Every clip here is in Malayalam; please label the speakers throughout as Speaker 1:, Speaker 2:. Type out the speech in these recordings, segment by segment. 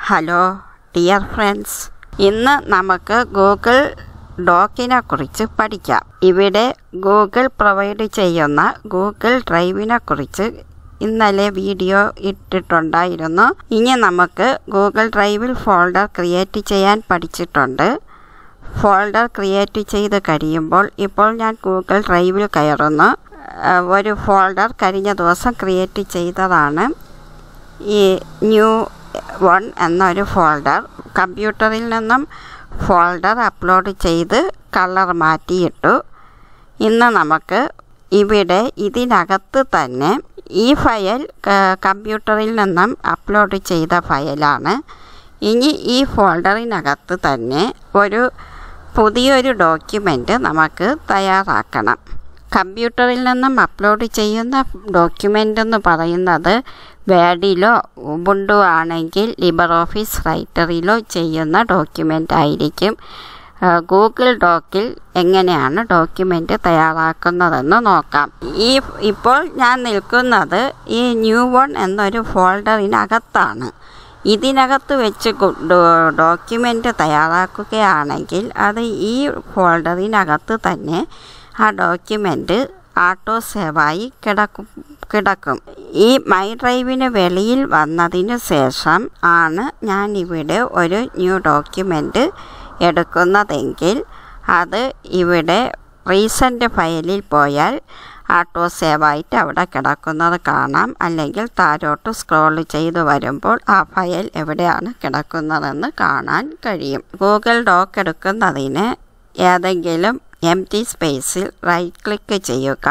Speaker 1: ഹലോ ഡിയർ ഫ്രണ്ട്സ് ഇന്ന് നമുക്ക് ഗൂഗിൾ ഡോക്കിനെ കുറിച്ച് പഠിക്കാം ഇവിടെ ഗൂഗിൾ പ്രൊവൈഡ് ചെയ്യുന്ന ഗൂഗിൾ ഡ്രൈവിനെ കുറിച്ച് ഇന്നലെ വീഡിയോ ഇട്ടിട്ടുണ്ടായിരുന്നു ഇനി നമുക്ക് ഗൂഗിൾ ഡ്രൈവിൽ ഫോൾഡർ ക്രിയേറ്റ് ചെയ്യാൻ പഠിച്ചിട്ടുണ്ട് ഫോൾഡർ ക്രിയേറ്റ് ചെയ്ത് കഴിയുമ്പോൾ ഇപ്പോൾ ഞാൻ ഗൂഗിൾ ഡ്രൈവിൽ കയറുന്നു ആ, ഒരു ഫോൾഡർ കഴിഞ്ഞ ദിവസം ക്രിയേറ്റ് ചെയ്തതാണ് ഈ ന്യൂ വൺ എന്നൊരു ഫോൾഡർ കമ്പ്യൂട്ടറിൽ നിന്നും ഫോൾഡർ അപ്ലോഡ് ചെയ്ത് കളർ മാറ്റിയിട്ടു ഇന്ന് നമുക്ക് ഇവിടെ ഇതിനകത്ത് തന്നെ ഈ ഫയൽ ക- കമ്പ്യൂട്ടറിൽ നിന്നും അപ്ലോഡ് ചെയ്ത ഫയലാണ് ഇനി ഈ ഫോൾഡറിനകത്ത് തന്നെ ഒരു പുതിയൊരു ഡോക്യുമെൻ്റ് നമുക്ക് തയ്യാറാക്കണം കമ്പ്യൂട്ടറിൽ നിന്നും അപ്ലോഡ് ചെയ്യുന്ന ഡോക്യുമെൻ്റ് എന്ന് പറയുന്നത് വേഡിലോ ഉബുണ്ടു ആണെങ്കിൽ ലിബർ ഓഫീസ് റൈറ്ററിലോ ചെയ്യുന്ന ഡോക്യുമെൻ്റ് ആയിരിക്കും ആ, ഗൂഗിൾ ഡോക്കിൽ എങ്ങനെയാണ് ഡോക്യുമെൻ്റ് തയ്യാറാക്കുന്നതെന്ന് നോക്കാം ഈ ഇപ്പോൾ ഞാൻ നിൽക്കുന്നത് ഈ ന്യൂ വൺ എന്നൊരു ഫോൾഡറിനകത്താണ് ഇതിനകത്ത് വെച്ച് ഡോക്യുമെൻ്റ് തയ്യാറാക്കുകയാണെങ്കിൽ അത് ഈ ഫോൾഡറിനകത്ത് തന്നെ ആ ഡോക്യുമെൻ്റ് ആട്ടോ സേവായി കിടക്കും കിടക്കും ഈ മൈ ഡ്രൈവിന് വെളിയിൽ വന്നതിന് ശേഷം ആണ് ഞാൻ ഇവിടെ ഒരു ന്യൂ ഡോക്യുമെൻ്റ് എടുക്കുന്നതെങ്കിൽ അത് ഇവിടെ റീസെൻ്റ് ഫയലിൽ പോയാൽ ആട്ടോ സേവായിട്ട് അവിടെ കിടക്കുന്നത് കാണാം അല്ലെങ്കിൽ താഴോട്ട് സ്ക്രോൾ ചെയ്ത് വരുമ്പോൾ ആ ഫയൽ എവിടെയാണ് കിടക്കുന്നതെന്ന് കാണാൻ കഴിയും ഗൂഗിൾ ഡോക്ക് എടുക്കുന്നതിന് ഏതെങ്കിലും എം ടി സ്പേസിൽ റൈറ്റ് ക്ലിക്ക് ചെയ്യുക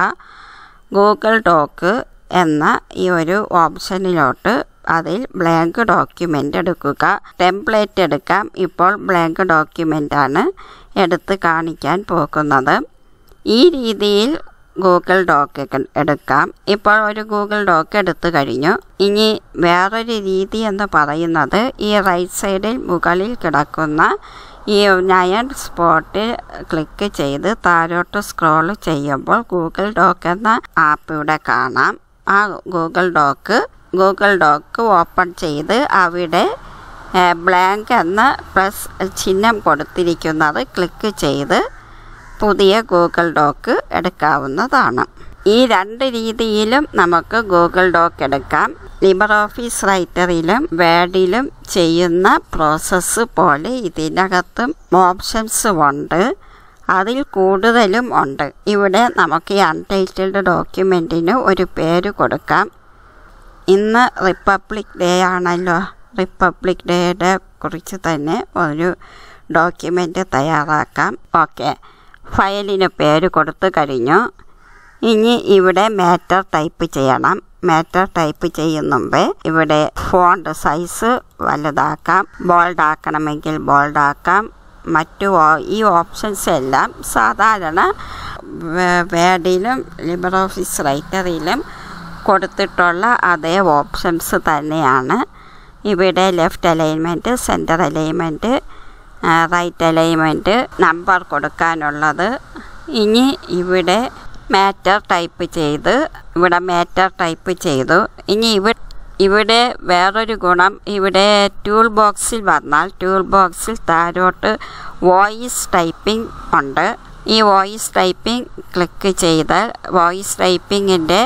Speaker 1: ഗൂഗിൾ ഡോക്ക് എന്ന ഈ ഒരു ഓപ്ഷനിലോട്ട് അതിൽ ബ്ലാങ്ക് ഡോക്യുമെൻ്റ് എടുക്കുക ടെംപ്ലേറ്റ് എടുക്കാം ഇപ്പോൾ ബ്ലാങ്ക് ഡോക്യുമെൻ്റാണ് എടുത്ത് കാണിക്കാൻ പോകുന്നത് ഈ രീതിയിൽ ഗൂഗിൾ ഡോക്ക് എടുക്കാം ഇപ്പോൾ ഒരു ഗൂഗിൾ ഡോക്ക് എടുത്തു കഴിഞ്ഞു ഇനി വേറൊരു രീതി എന്ന് പറയുന്നത് ഈ റൈറ്റ് സൈഡിൽ മുകളിൽ കിടക്കുന്ന ഈ നയൻ സ്പോട്ട് ക്ലിക്ക് ചെയ്ത് താഴോട്ട് സ്ക്രോൾ ചെയ്യുമ്പോൾ ഗൂഗിൾ ഡോക്ക് എന്ന ആപ്പ് ഇവിടെ കാണാം ആ Google doc Google doc open ചെയ്ത് അവിടെ ബ്ലാങ്ക് എന്ന പ്ലസ് ചിഹ്നം കൊടുത്തിരിക്കുന്നത് ക്ലിക്ക് ചെയ്ത് പുതിയ ഗൂഗിൾ ഡോക്ക് എടുക്കാവുന്നതാണ് ഈ രണ്ട് രീതിയിലും നമുക്ക് ഗൂഗിൾ ഡോക്ക് എടുക്കാം ലിബർ ഓഫീസ് റൈറ്ററിലും വേഡിലും ചെയ്യുന്ന പ്രോസസ്സ് പോലെ ഇതിനകത്തും ഓപ്ഷൻസ് ഉണ്ട് അതിൽ കൂടുതലും ഉണ്ട് ഇവിടെ നമുക്ക് ഈ അൺടൈറ്റിൽഡ് ഡോക്യുമെൻറ്റിന് ഒരു പേര് കൊടുക്കാം ഇന്ന് റിപ്പബ്ലിക് ഡേ ആണല്ലോ റിപ്പബ്ലിക് ഡേയുടെ കുറിച്ച് തന്നെ ഒരു ഡോക്യുമെൻ്റ് തയ്യാറാക്കാം ഓക്കെ ഫയലിന് പേര് കൊടുത്തു കഴിഞ്ഞു ഇനി ഇവിടെ മാറ്റർ ടൈപ്പ് ചെയ്യണം മാറ്റർ ടൈപ്പ് ചെയ്യുന്ന മുമ്പേ ഇവിടെ ഫോണ്ട് സൈസ് വലുതാക്കാം ബോൾഡ് ആക്കണമെങ്കിൽ ബോൾഡ് ആക്കാം മറ്റു ഓ- ഈ ഓപ്ഷൻസ് എല്ലാം സാധാരണ വേ- വേഡിലും ലിബർ ഓഫീസ് റൈറ്ററിലും കൊടുത്തിട്ടുള്ള അതേ ഓപ്ഷൻസ് തന്നെയാണ് ഇവിടെ left alignment centre alignment right alignment number കൊടുക്കാനുള്ളത് ഇനി ഇവിടെ മാറ്റർ ടൈപ്പ് ചെയ്ത് ഇവിടെ മാറ്റർ ടൈപ്പ് ചെയ്തു ഇനി ഇവ ഇവിടെ വേറൊരു ഗുണം ഇവിടെ ടൂൾ ബോക്സിൽ വന്നാൽ ടൂൾ ബോക്സിൽ താഴോട്ട് വോയിസ് ടൈപ്പിംഗ് ഉണ്ട് ഈ വോയിസ് ടൈപ്പിംഗ് ക്ലിക്ക് ചെയ്താൽ വോയിസ് ടൈപ്പിങ്ങിൻ്റെ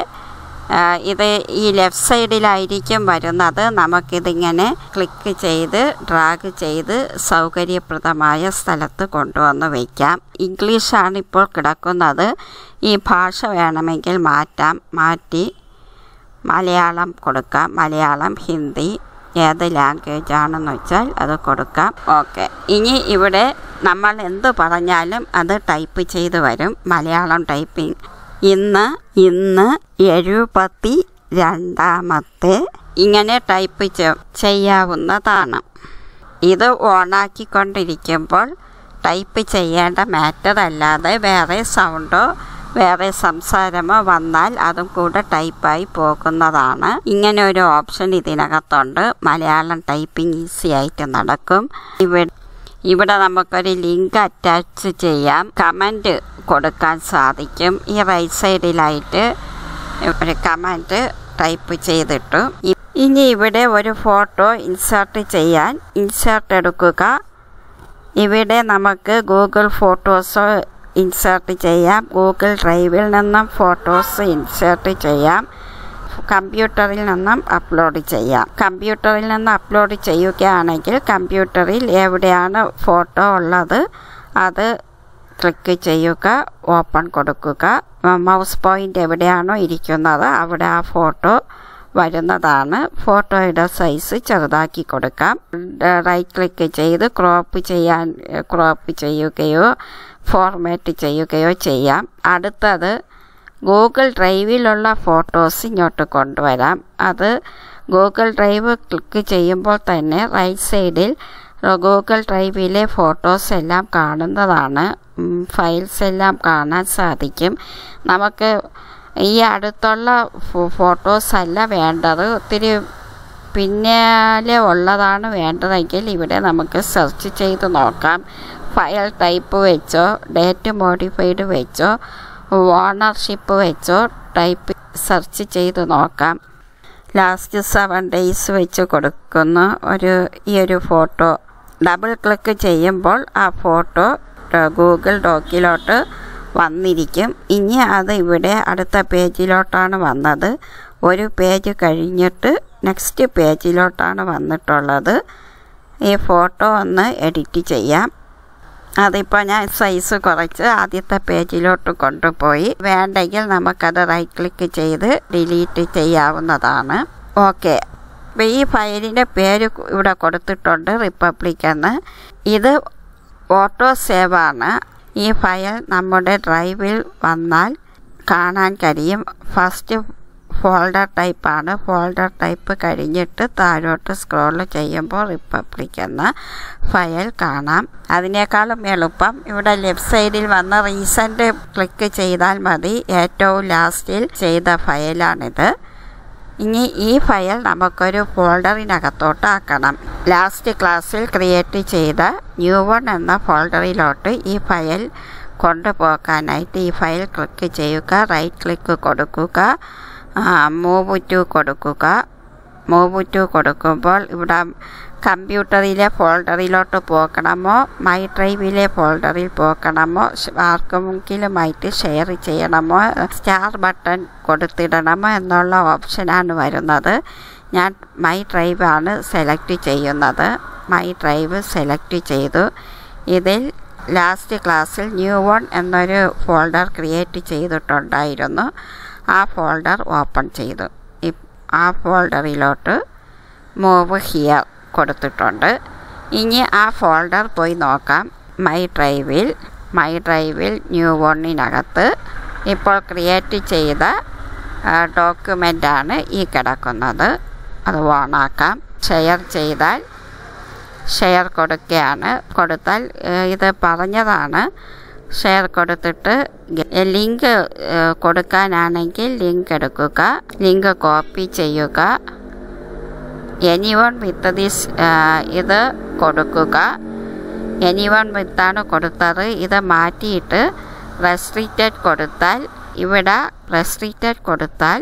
Speaker 1: ഇത് ഈ ലെഫ്റ്റ് സൈഡിലായിരിക്കും വരുന്നത് നമുക്കിതിങ്ങനെ ക്ലിക്ക് ചെയ്ത് ഡ്രാഗ് ചെയ്ത് സൗകര്യപ്രദമായ സ്ഥലത്ത് കൊണ്ടുവന്ന് വയ്ക്കാം ഇംഗ്ലീഷാണ് ഇപ്പോൾ കിടക്കുന്നത് ഈ ഭാഷ വേണമെങ്കിൽ മാറ്റാം മാറ്റി മലയാളം കൊടുക്കാം മലയാളം ഹിന്ദി ഏത് ലാംഗ്വേജ് ആണെന്ന് വെച്ചാൽ അത് കൊടുക്കാം ഓക്കെ ഇനി ഇവിടെ നമ്മൾ എന്ത് പറഞ്ഞാലും അത് ടൈപ്പ് ചെയ്ത് വരും മലയാളം ടൈപ്പിംഗ് ഇന്ന് ഇന്ന് എഴുപത്തി രണ്ടാമത്തെ ഇങ്ങനെ ടൈപ്പ് ചെ- ചെയ്യാവുന്നതാണ് ഇത് ഓണാക്കിക്കൊണ്ടിരിക്കുമ്പോൾ ടൈപ്പ് ചെയ്യേണ്ട മാറ്റർ അല്ലാതെ വേറെ സൗണ്ടോ വേറെ സംസാരമോ വന്നാൽ അതും കൂടെ ടൈപ്പായി പോകുന്നതാണ് ഇങ്ങനെ ഒരു ഓപ്ഷൻ ഇതിനകത്തുണ്ട് മലയാളം ടൈപ്പിംഗ് ഈസി ആയിട്ട് നടക്കും ഇവിടെ ഇവിടെ നമുക്കൊരു ലിങ്ക് അറ്റാച്ച് ചെയ്യാം കമൻറ്റ് കൊടുക്കാൻ സാധിക്കും ഈ റൈറ്റ് സൈഡിലായിട്ട് ഒരു കമൻറ്റ് ടൈപ്പ് ചെയ്തിട്ടു ഇ- ഇനി ഇവിടെ ഒരു ഫോട്ടോ ഇൻസേർട്ട് ചെയ്യാൻ ഇൻസേർട്ട് എടുക്കുക ഇവിടെ നമുക്ക് ഗൂഗിൾ ഫോട്ടോസ് ഇൻസേർട്ട് ചെയ്യാം ഗൂഗിൾ ഡ്രൈവിൽ നിന്നും ഫോട്ടോസ് ഇൻസേർട്ട് ചെയ്യാം കമ്പ്യൂട്ടറിൽ നിന്നും അപ്ലോഡ് ചെയ്യാം കമ്പ്യൂട്ടറിൽ നിന്ന് അപ്ലോഡ് ചെയ്യുകയാണെങ്കിൽ കമ്പ്യൂട്ടറിൽ എവിടെയാണ് ഫോട്ടോ ഉള്ളത് അത് ക്ലിക്ക് ചെയ്യുക ഓപ്പൺ കൊടുക്കുക മൗസ് പോയിൻ്റ് എവിടെയാണോ ഇരിക്കുന്നത് അവിടെ ആ ഫോട്ടോ വരുന്നതാണ് ഫോട്ടോയുടെ സൈസ് ചെറുതാക്കി കൊടുക്കാം റൈറ്റ് ക്ലിക്ക് ചെയ്ത് ക്രോപ്പ് ചെയ്യാൻ ക്രോപ്പ് ചെയ്യുകയോ ഫോർമാറ്റ് ചെയ്യുകയോ ചെയ്യാം അടുത്തത് ഗൂഗിൾ ഡ്രൈവിലുള്ള ഫോട്ടോസ് ഇങ്ങോട്ട് കൊണ്ടുവരാം അത് ഗൂഗിൾ ഡ്രൈവ് ക്ലിക്ക് ചെയ്യുമ്പോൾ തന്നെ റൈറ്റ് സൈഡിൽ ഗൂഗിൾ ഡ്രൈവിലെ ഫോട്ടോസ് എല്ലാം കാണുന്നതാണ് ഫയൽസ് എല്ലാം കാണാൻ സാധിക്കും നമുക്ക് ഈ അടുത്തുള്ള ഫോട്ടോസ് അല്ല വേണ്ടത് ഒത്തിരി പിന്നാലെ ഉള്ളതാണ് വേണ്ടതെങ്കിൽ ഇവിടെ നമുക്ക് സെർച്ച് ചെയ്ത് നോക്കാം ഫയൽ ടൈപ്പ് വെച്ചോ ഡേറ്റ് മോഡിഫൈഡ് വെച്ചോ ഓണർഷിപ്പ് വെച്ചോ ടൈപ്പ് സെർച്ച് ചെയ്ത് നോക്കാം ലാസ്റ്റ് സെവൻ ഡേയ്സ് വെച്ച് കൊടുക്കുന്ന ഒരു ഈ ഒരു ഫോട്ടോ ഡബിൾ ക്ലിക്ക് ചെയ്യുമ്പോൾ ആ ഫോട്ടോ ഗൂഗിൾ ഡോക്കിലോട്ട് വന്നിരിക്കും ഇനി അത് ഇവിടെ അടുത്ത പേജിലോട്ടാണ് വന്നത് ഒരു പേജ് കഴിഞ്ഞിട്ട് നെക്സ്റ്റ് പേജിലോട്ടാണ് വന്നിട്ടുള്ളത് ഈ ഫോട്ടോ ഒന്ന് എഡിറ്റ് ചെയ്യാം അതിപ്പോൾ ഞാൻ സൈസ് കുറച്ച് ആദ്യത്തെ പേജിലോട്ട് കൊണ്ടുപോയി വേണ്ടെങ്കിൽ നമുക്കത് റൈറ്റ് ക്ലിക്ക് ചെയ്ത് ഡിലീറ്റ് ചെയ്യാവുന്നതാണ് ഓക്കെ അപ്പോൾ ഈ ഫയലിൻ്റെ പേര് ഇവിടെ കൊടുത്തിട്ടുണ്ട് റിപ്പബ്ലിക് എന്ന് ഇത് ഓട്ടോ സേവ് ആണ് ഈ ഫയൽ നമ്മുടെ ഡ്രൈവിൽ വന്നാൽ കാണാൻ കഴിയും ഫസ്റ്റ് ഫോൾഡർ ടൈപ്പാണ് ഫോൾഡർ ടൈപ്പ് കഴിഞ്ഞിട്ട് താഴോട്ട് സ്ക്രോൾ ചെയ്യുമ്പോൾ റിപ്പബ്ലിക് എന്ന ഫയൽ കാണാം അതിനേക്കാളും എളുപ്പം ഇവിടെ ലെഫ്റ്റ് സൈഡിൽ വന്ന റീസെൻ്റ് ക്ലിക്ക് ചെയ്താൽ മതി ഏറ്റവും ലാസ്റ്റിൽ ചെയ്ത ഫയലാണിത് ഇനി ഈ ഫയൽ നമുക്കൊരു ഫോൾഡറിനകത്തോട്ട് ആക്കണം ലാസ്റ്റ് ക്ലാസ്സിൽ ക്രിയേറ്റ് ചെയ്ത ന്യൂ വൺ എന്ന ഫോൾഡറിലോട്ട് ഈ ഫയൽ കൊണ്ടുപോകാനായിട്ട് ഈ ഫയൽ ക്ലിക്ക് ചെയ്യുക റൈറ്റ് ക്ലിക്ക് കൊടുക്കുക മൂവ് ടു കൊടുക്കുക മൂവ് ടു കൊടുക്കുമ്പോൾ ഇവിടെ കമ്പ്യൂട്ടറിലെ ഫോൾഡറിലോട്ട് പോകണമോ മൈ ഡ്രൈവിലെ ഫോൾഡറിൽ പോകണമോ ആർക്കെങ്കിലുമായിട്ട് ഷെയർ ചെയ്യണമോ സ്റ്റാർ ബട്ടൺ കൊടുത്തിടണമോ എന്നുള്ള ഓപ്ഷനാണ് വരുന്നത് ഞാൻ മൈ ഡ്രൈവ് ആണ് സെലക്ട് ചെയ്യുന്നത് മൈ ഡ്രൈവ് സെലക്ട് ചെയ്തു ഇതിൽ ലാസ്റ്റ് ക്ലാസ്സിൽ ന്യൂ വൺ എന്നൊരു ഫോൾഡർ ക്രിയേറ്റ് ചെയ്തിട്ടുണ്ടായിരുന്നു ആ ഫോൾഡർ ഓപ്പൺ ചെയ്തു ആ ഫോൾഡറിലോട്ട് മൂവ് ഹിയർ കൊടുത്തിട്ടുണ്ട് ഇനി ആ ഫോൾഡർ പോയി നോക്കാം മൈ ഡ്രൈവിൽ മൈ ഡ്രൈവിൽ ന്യൂ വണ്ണിനകത്ത് ഇപ്പോൾ ക്രിയേറ്റ് ചെയ്ത ഡോക്യുമെൻ്റാണ് ഈ കിടക്കുന്നത് അത് ഓണാക്കാം ഷെയർ ചെയ്താൽ ഷെയർ കൊടുക്കുകയാണ് കൊടുത്താൽ ഇത് പറഞ്ഞതാണ് ഷെയർ കൊടുത്തിട്ട് ലിങ്ക് കൊടുക്കാനാണെങ്കിൽ ലിങ്ക് എടുക്കുക ലിങ്ക് കോപ്പി ചെയ്യുക എനി വൺ വിത്ത് ദിസ് ഇത് കൊടുക്കുക എനി വൺ വിത്താണ് കൊടുത്തത് ഇത് മാറ്റിയിട്ട് റെസ്ട്രിക്റ്റഡ് കൊടുത്താൽ ഇവിടെ റെസ്ട്രിക്റ്റഡ് കൊടുത്താൽ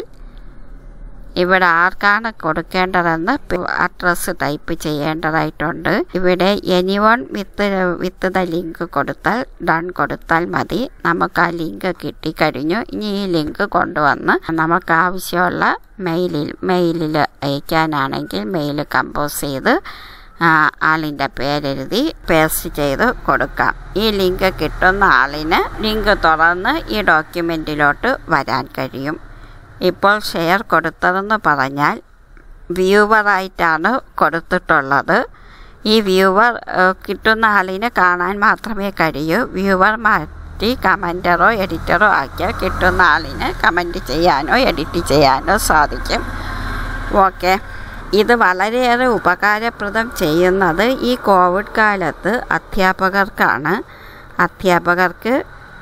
Speaker 1: ഇവിടെ ആർക്കാണ് കൊടുക്കേണ്ടതെന്ന് അഡ്രസ്സ് ടൈപ്പ് ചെയ്യേണ്ടതായിട്ടുണ്ട് ഇവിടെ anyone with with the link കൊടുത്താൽ ഡൺ കൊടുത്താൽ മതി നമുക്ക് ആ ലിങ്ക് കിട്ടിക്കഴിഞ്ഞു ഇനി ഈ ലിങ്ക് കൊണ്ടുവന്ന് നമുക്ക് ആവശ്യമുള്ള മെയിലിൽ മെയിലിൽ അയക്കാനാണെങ്കിൽ മെയിൽ കമ്പോസ് ചെയ്ത് ആളിൻ്റെ പേരെഴുതി പേസ്റ്റ് ചെയ്ത് കൊടുക്കാം ഈ ലിങ്ക് കിട്ടുന്ന ആളിന് ലിങ്ക് തുറന്ന് ഈ ഡോക്യുമെൻറ്റിലോട്ട് വരാൻ കഴിയും ഇപ്പോൾ ഷെയർ കൊടുത്തതെന്ന് പറഞ്ഞാൽ വ്യൂവറായിട്ടാണ് കൊടുത്തിട്ടുള്ളത് ഈ വ്യൂവർ കിട്ടുന്ന ആളിന് കാണാൻ മാത്രമേ കഴിയൂ വ്യൂവർ മാറ്റി കമൻറ്ററോ എഡിറ്ററോ ആക്കിയാൽ കിട്ടുന്ന ആളിന് കമൻറ്റ് ചെയ്യാനോ എഡിറ്റ് ചെയ്യാനോ സാധിക്കും ഓക്കെ ഇത് വളരെയേറെ ഉപകാരപ്രദം ചെയ്യുന്നത് ഈ കോവിഡ് കാലത്ത് അധ്യാപകർക്കാണ് അധ്യാപകർക്ക്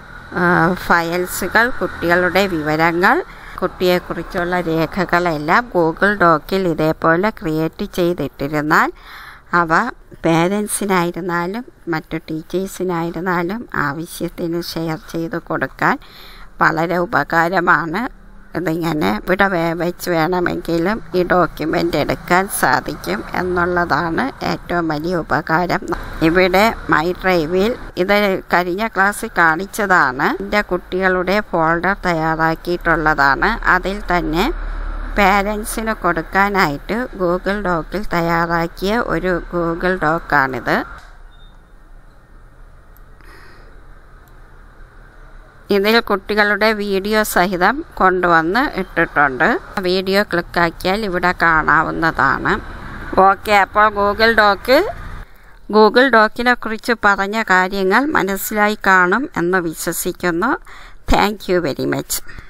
Speaker 1: ഫയൽസുകൾ കുട്ടികളുടെ വിവരങ്ങൾ കുട്ടിയെക്കുറിച്ചുള്ള രേഖകളെല്ലാം ഗൂഗിൾ ഡോക്കിൽ ഇതേപോലെ ക്രിയേറ്റ് ചെയ്തിട്ടിരുന്നാൽ അവ പേരൻസിനായിരുന്നാലും മറ്റു ടീച്ചേഴ്സിനായിരുന്നാലും ആവശ്യത്തിന് ഷെയർ ചെയ്ത് കൊടുക്കാൻ വളരെ ഉപകാരമാണ് ഇതിങ്ങനെ ഇവിടെ വേ- വെച്ച് വേണമെങ്കിലും ഈ ഡോക്യുമെൻ്റ് എടുക്കാൻ സാധിക്കും എന്നുള്ളതാണ് ഏറ്റവും വലിയ ഉപകാരം ഇവിടെ മൈ ഡ്രൈവിൽ ഇത് കഴിഞ്ഞ ക്ലാസ്സിൽ കാണിച്ചതാണ് എൻ്റെ കുട്ടികളുടെ ഫോൾഡർ തയ്യാറാക്കിയിട്ടുള്ളതാണ് അതിൽ തന്നെ പേരൻസിന് കൊടുക്കാനായിട്ട് ഗൂഗിൾ ഡോക്കിൽ തയ്യാറാക്കിയ ഒരു ഗൂഗിൾ ഡോക്കാണിത് ഇതിൽ കുട്ടികളുടെ വീഡിയോ സഹിതം കൊണ്ടുവന്ന് ഇട്ടിട്ടുണ്ട് വീഡിയോ ക്ലിക്കാക്കിയാൽ ഇവിടെ കാണാവുന്നതാണ് ഓക്കെ അപ്പോൾ ഗൂഗിൾ ഡോക്ക് ഗൂഗിൾ ഡോക്കിനെ കുറിച്ച് പറഞ്ഞ കാര്യങ്ങൾ മനസ്സിലായി കാണും എന്ന് വിശ്വസിക്കുന്നു താങ്ക് യു വെരി മച്ച്